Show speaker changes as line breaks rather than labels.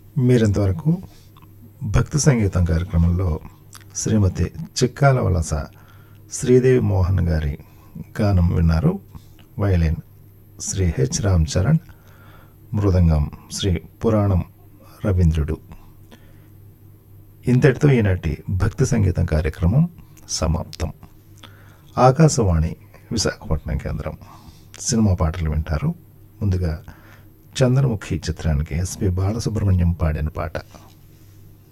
మీరింతవరకు భక్తి సంగీతం కార్యక్రమంలో శ్రీమతి చిక్కాల వలస శ్రీదేవి మోహన్ గారి గానం విన్నారు వయలిన్ శ్రీ హెచ్ రామ్ చరణ్ మృదంగం శ్రీ పురాణం రవీంద్రుడు ఇంతటితో ఈనాటి భక్తి సంగీతం కార్యక్రమం సమాప్తం ఆకాశవాణి విశాఖపట్నం కేంద్రం సినిమా పాటలు వింటారు ముందుగా చంద్రముఖి చిత్రానికి ఎస్పి బాలసుబ్రహ్మణ్యం పాడిన పాట